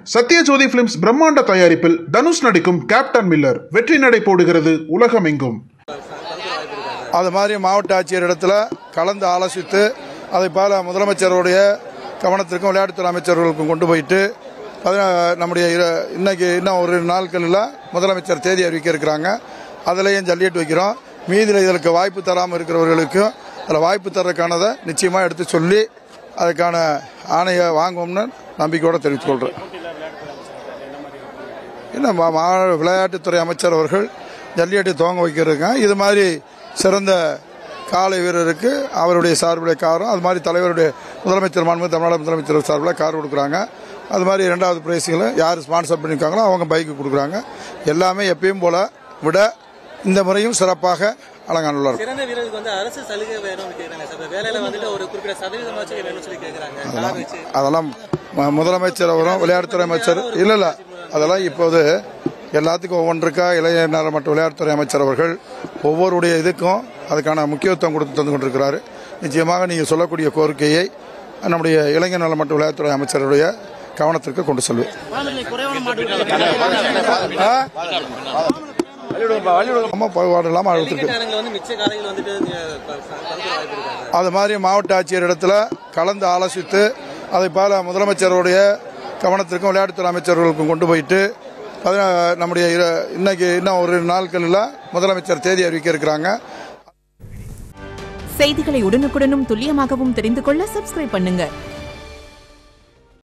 Sathyajothi films பிரம்மாண்ட தயாரிப்பில் தனுஷ் நடிக்கும் கேப்டன் மில்லர் வெற்றி நடை போடுகிறது உலகமெங்கும் அது மாதிரி மாவட்ட ஆட்சியர் இடத்துல கலந்து ஆலோசித்து அதை பல முதலமைச்சருடைய கவனத்திற்கும் விளையாட்டுத்துறை அமைச்சர்களுக்கும் கொண்டு போயிட்டு பதினா நம்முடைய இர- இன்னைக்கு இன்னும் ஒரு நாட்களில் முதலமைச்சர் தேதி அறிவிக்க இருக்கிறாங்க அதுலேயும் ஜல்லிக்கட்டு வைக்கிறோம் மீதியில் இதற்கு வாய்ப்பு தராமல் இருக்கிறவர்களுக்கும் அதில் வாய்ப்பு தர்றதுக்கானதை நிச்சயமாக எடுத்து சொல்லி அதுக்கான ஆணையை வாங்குவோம்னு நம்பிக்கையோடு தெரிவித்துக் கொள்கிறேன் என்ன மா- மா- விளையாட்டுத்துறை அமைச்சர் அவர்கள் ஜல்லிக்கட்டு துவங்க வைக்கிறதுங்க இது மாதிரி சிறந்த காலை வீரருக்கு அவருடைய சார்பில் காரும் அது மாதிரி தலைவருடைய முதலமைச்சர் மாண்பு தமிழ்நாடு முதலமைச்சர் சார்பில் கார் கொடுக்குறாங்க அது மாதிரி இரண்டாவது பிரைஸுகளை யார் ஸ்பான்சர் பண்ணியிருக்காங்களோ அவங்க பைக்கு கொடுக்குறாங்க எல்லாமே எப்பயும் போல விட இந்த முறையும் சிறப்பாக அலங்காநல்லா இருக்கும் சிறந்த வீரருக்கு வந்து அரசு சலுகை வேணும்னு கேக்குறாங்க சார் இப்ப வேலையில வந்துட்டு ஒரு குறிப்பிட்ட சதவீதமாச்சும் வேணும்னு சொல்லி கேக்குறாங்க கார் வச்சு அதெல்லாம் ம- முதலமைச்சர் அவரும் விளையாட்டுத்துறை அமைச்சர் இல்ல இல்ல அதெல்லாம் இப்போது எல்லாத்துக்கும் ஒவ்வொன்றுக்கா இளைஞர் நல மற்றும் விளையாட்டுத்துறை அமைச்சர் அவர்கள் ஒவ்வொருடைய இதுக்கும் அதுக்கான முக்கியத்துவம் கொடுத்து தந்து கொண்டிருக்கிறாரு நிச்சயமாக நீங்கள் சொல்லக்கூடிய கோரிக்கையை நம்முடைய இளைஞர் நல மற்றும் விளையாட்டுத்துறை அமைச்சருடைய கவனத்திற்கு கொண்டு செல்வேன் ஆ? ஆமா பாகுபாடு இல்லாமல் அழுத்திருக்கு நேரங்களில் வந்து மிச்ச காலையில் வந்துட்டு அஹ், ப- ப- பறக்க வாய்ப்பு இருக்காங்க அது மாதிரி மாவட்ட ஆட்சியர் இடத்துல கலந்து ஆலோசித்து அதை பல முதலமைச்சருடைய கவனத்திற்கும் விளையாட்டுத்துறை அமைச்சர்களுக்கும் கொண்டு போயிட்டு பதினா நம்முடைய இர- இன்னைக்கு இன்னும் ஒரு நாட்களில் முதலமைச்சர் தேதி அறிவிக்க இருக்கிறாங்க செய்திகளை உடனுக்குடனும் துல்லியமாகவும் தெரிந்து கொள்ள சப்ஸ்கிரைப் பண்ணுங்க